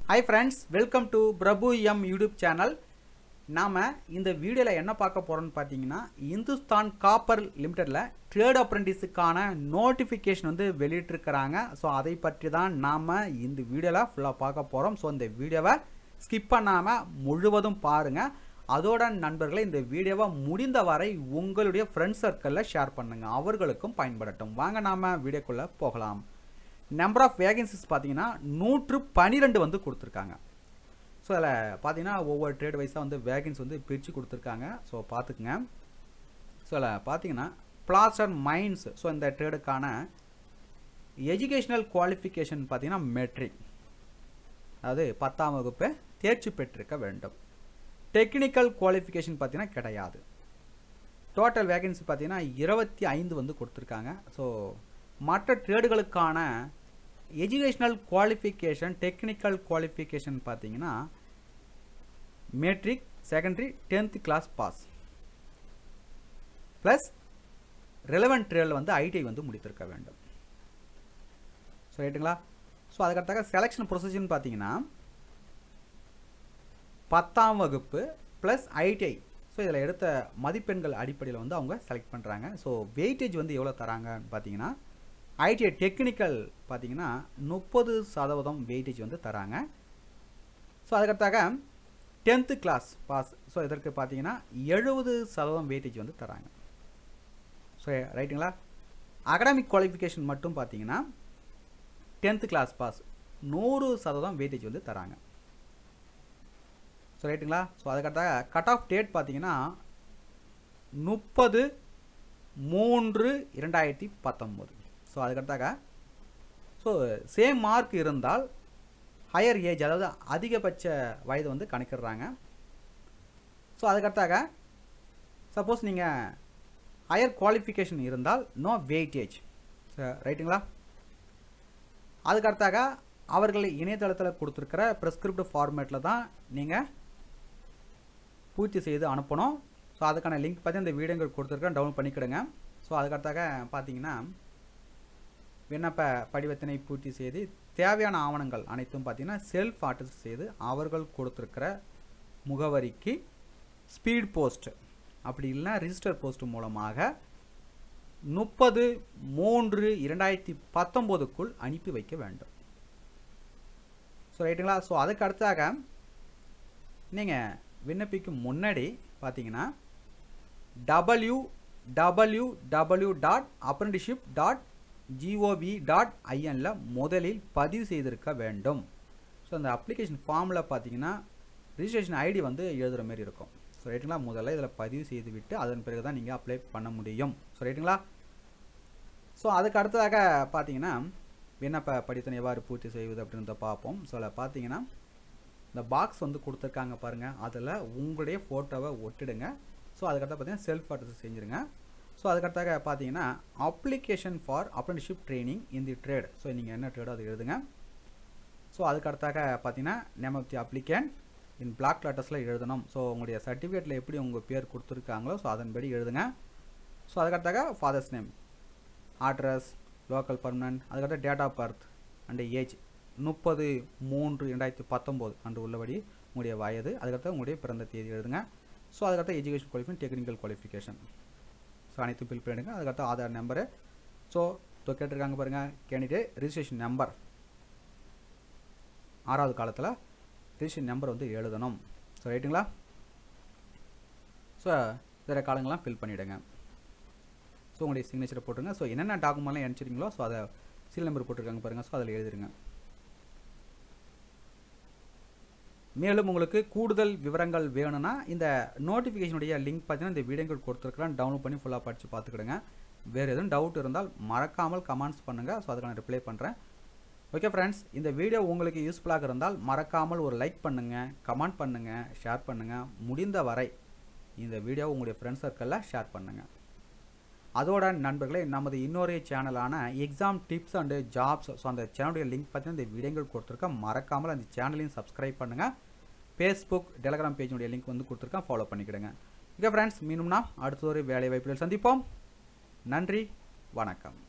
hi friends welcome to Prabhu M YouTube channel நாம் இந்த வீடியோவில் என்ன பார்க்க போகிறோம்னு பார்த்தீங்கன்னா இந்துஸ்தான் காப்பர் லிமிட்டடில் ட்ரேட் அப்ரெண்டிஸுக்கான நோட்டிஃபிகேஷன் வந்து வெளியிட்டிருக்கிறாங்க ஸோ அதை பற்றி தான் நாம் இந்த வீடியோவில் ஃபுல்லாக பார்க்க போகிறோம் ஸோ இந்த வீடியோவை ஸ்கிப் பண்ணாமல் முழுவதும் பாருங்கள் அதோட நண்பர்களை இந்த வீடியோவை முடிந்தவரை உங்களுடைய ஃப்ரெண்ட் சர்க்கிளில் ஷேர் பண்ணுங்கள் அவர்களுக்கும் பயன்படட்டும் வாங்க நாம் வீடியோக்குள்ளே போகலாம் நம்பர் ஆஃப் வேகன்சிஸ் பார்த்தீங்கன்னா நூற்று பன்னிரெண்டு வந்து கொடுத்துருக்காங்க ஸோ அதில் பார்த்தீங்கன்னா ஒவ்வொரு ட்ரேட் வைஸாக வந்து வேகன்ஸ் வந்து பிரித்து கொடுத்துருக்காங்க ஸோ பார்த்துக்குங்க ஸோ அதில் பார்த்தீங்கன்னா பிளாஸ் அண்ட் மைன்ஸ் ஸோ இந்த ட்ரேடுக்கான எஜுகேஷ்னல் குவாலிஃபிகேஷன் பார்த்தீங்கன்னா மெட்ரிக் அதாவது பத்தாம் வகுப்பு தேர்ச்சி பெற்றிருக்க வேண்டும் டெக்னிக்கல் குவாலிஃபிகேஷன் பார்த்தீங்கன்னா கிடையாது டோட்டல் வேகன்சி பார்த்தீங்கன்னா இருபத்தி ஐந்து வந்து கொடுத்துருக்காங்க ஸோ மற்ற ட்ரேடுகளுக்கான எஜுகேஷ்னல் குவாலிஃபிகேஷன் டெக்னிக்கல் குவாலிஃபிகேஷன் பார்த்தீங்கன்னா matric secondary tenth class pass plus relevant ட்ரேடில் வந்து ஐடிஐ வந்து முடித்திருக்க வேண்டும் ஸோ ரைட்டுங்களா ஸோ அதுக்கடுத்தாக செலெக்ஷன் ப்ரொசீஜர்னு பார்த்தீங்கன்னா பத்தாம் வகுப்பு ப்ளஸ் ஐடிஐ ஸோ இதில் எடுத்த மதிப்பெண்கள் அடிப்படையில் வந்து அவங்க செலக்ட் பண்ணுறாங்க ஸோ வெயிட்டேஜ் வந்து எவ்வளோ தராங்கன்னு பார்த்தீங்கன்னா ஐடிஐ டெக்னிக்கல் பார்த்தீங்கன்னா முப்பது சதவீதம் வெயிட்டேஜ் வந்து தராங்க ஸோ அதுக்கடுத்தாக டென்த்து கிளாஸ் பாஸ் ஸோ இதற்கு பார்த்தீங்கன்னா எழுபது சதவீதம் வெயிட்டேஜ் வந்து தராங்க ஸோ ரைட்டுங்களா அகடாமிக் குவாலிஃபிகேஷன் மட்டும் பார்த்தீங்கன்னா டென்த்து கிளாஸ் பாஸ் நூறு சதவீதம் வெயிட்டேஜ் வந்து தராங்க ஸோ ரைட்டுங்களா ஸோ அதுக்கடுத்தாக கட் ஆஃப் டேட் பார்த்தீங்கன்னா முப்பது மூன்று இரண்டாயிரத்தி பத்தொம்போது ஸோ அதுக்கடுத்தாக ஸோ சேம் மார்க் இருந்தால் ஹையர் ஏஜ் அதாவது அதிகபட்ச வயது வந்து கணக்கிடுறாங்க ஸோ அதுக்கடுத்தாக சப்போஸ் நீங்கள் ஹையர் குவாலிஃபிகேஷன் இருந்தால் நோ வெயிட்டேஜ் ரைட்டுங்களா அதுக்கடுத்தாக அவர்கள் இணையதளத்தில் கொடுத்துருக்கிற ப்ரெஸ்கிரிப்ட் ஃபார்மேட்டில் தான் நீங்கள் பூர்த்தி செய்து அனுப்பணும் ஸோ அதுக்கான லிங்க் பார்த்து இந்த வீடியோங்கள் கொடுத்துருக்கேன் டவுன்லோட் பண்ணிக்கிடுங்க ஸோ அதுக்கடுத்தாக பார்த்தீங்கன்னா விண்ணப்ப படிவத்தினை பூர்த்தி செய்து தேவையான ஆவணங்கள் அனைத்தும் பார்த்தீங்கன்னா செல்ஃப் ஆர்டர் செய்து அவர்கள் கொடுத்துருக்கிற முகவரிக்கு ஸ்பீட் போஸ்ட் அப்படி இல்லைனா ரிஜிஸ்டர் போஸ்ட் மூலமாக முப்பது மூன்று இரண்டாயிரத்தி பத்தொம்போதுக்குள் அனுப்பி வைக்க வேண்டும் ஸோ ரைட்டுங்களா ஸோ அதுக்கு அடுத்தாக நீங்கள் விண்ணப்பிக்கும் முன்னாடி பார்த்தீங்கன்னா W W W dot apprenticeship dot G O V dot ஐஎனில் முதலில் பதிவு செய்திருக்க வேண்டும் ஸோ அந்த அப்ளிகேஷன் ஃபார்மில் பார்த்தீங்கன்னா ரிஜிஸ்ட்ரேஷன் ஐடி வந்து எழுதுகிற மாதிரி இருக்கும் ஸோ ரைட்டுங்களா முதல்ல இதில் பதிவு செய்து விட்டு அதன் பிறகு தான் நீங்கள் அப்ளை பண்ண முடியும் ஸோ ரைட்டுங்களா ஸோ அதுக்கு அடுத்ததாக பார்த்தீங்கன்னா விண்ணப்ப படித்தனை எவ்வாறு பூர்த்தி செய்வது அப்படின்றத பார்ப்போம் ஸோ அதில் பார்த்தீங்கன்னா இந்த பாக்ஸ் வந்து கொடுத்துருக்காங்க பாருங்கள் அதில் உங்களுடைய ஃபோட்டோவை ஒட்டிடுங்க ஸோ அதுக்கடுத்து பார்த்தீங்கன்னா செல்ஃப் அட்ரஸ் செஞ்சுருங்க ஸோ அதுக்கடுத்தாக பார்த்தீங்கன்னா application for apprenticeship training in the trade so நீங்கள் என்ன ட்ரேடோ அது எழுதுங்க ஸோ அதுக்கடுத்தாக பார்த்தீங்கன்னா name of the applicant in block லெட்டர்ஸில் எழுதணும் ஸோ உங்களுடைய சர்டிஃபிகேட்டில் எப்படி உங்கள் பேர் கொடுத்துருக்காங்களோ ஸோ அதன்படி எழுதுங்க ஸோ அதுக்கடுத்தாக father's name address local permanent அதுக்கடுத்து date of birth and age முப்பது மூன்று ரெண்டாயிரத்தி பத்தொம்போது அன்று உள்ளபடி உங்களுடைய வயது அதுக்கடுத்து உங்களுடைய பிறந்த தேதி எழுதுங்க ஸோ அதுக்கடுத்து education qualification technical qualification so அனைத்தும் ஃபில் பண்ணிடுங்க அதுக்கடுத்து ஆதார் நம்பரு ஸோ இப்போ கேட்டிருக்காங்க பாருங்கள் கேண்டிடேட் ரிஜிஸ்ட்ரேஷன் நம்பர் ஆறாவது காலத்தில் ரிஜிஸ்ட்ரேஷன் நம்பர் வந்து எழுதணும் ஸோ ரைட்டுங்களா ஸோ வேறு காலங்கள்லாம் ஃபில் பண்ணிவிடுங்க ஸோ உங்களுடைய சிக்னேச்சரை போட்டுருங்க ஸோ என்னென்ன டாக்குமெண்ட்லாம் அனுப்பிச்சிருக்கீங்களோ ஸோ அதை சீல் நம்பர் போட்டிருக்காங்க பாருங்கள் ஸோ அதில் எழுதிருங்க மேலும் உங்களுக்கு கூடுதல் விவரங்கள் வேணும்னா இந்த நோட்டிஃபிகேஷனுடைய லிங்க் பார்த்தீங்கன்னா இந்த வீடியோங்கள் கொடுத்துருக்குறேன் டவுன்லோட் பண்ணி ஃபுல்லாக படித்து பார்த்துக்கிடுங்க வேறு எதுவும் டவுட் இருந்தால் மறக்காமல் கமெண்ட்ஸ் பண்ணுங்கள் ஸோ அதுக்கான ரிப்ளை பண்ணுறேன் ஓகே ஃப்ரெண்ட்ஸ் இந்த வீடியோ உங்களுக்கு யூஸ்ஃபுல்லாக இருந்தால் மறக்காமல் ஒரு லைக் பண்ணுங்கள் கமெண்ட் பண்ணுங்கள் ஷேர் பண்ணுங்கள் முடிந்த வரை இந்த வீடியோ உங்களுடைய ஃப்ரெண்ட்ஸ் சர்க்கிளில் ஷேர் பண்ணுங்கள் அதோட நண்பர்களே நமது இன்னொரு சேனலான exam tips and jobs so அந்த சேனலுடைய லிங்க் பார்த்தீங்கன்னா இந்த வீடியோங்கள் கொடுத்துருக்கேன் மறக்காமல் அந்த சேனலையும் சப்ஸ்கிரைப் பண்ணுங்கள் ஃபேஸ்புக் டெலகிராம் பேஜினுடைய லிங்க் வந்து கொடுத்துருக்கேன் ஃபாலோ பண்ணிக்கிடுங்க ஓகே ஃப்ரெண்ட்ஸ் மீனும்னா அடுத்த ஒரு வேலை வாய்ப்புகள் சந்திப்போம் நன்றி வணக்கம்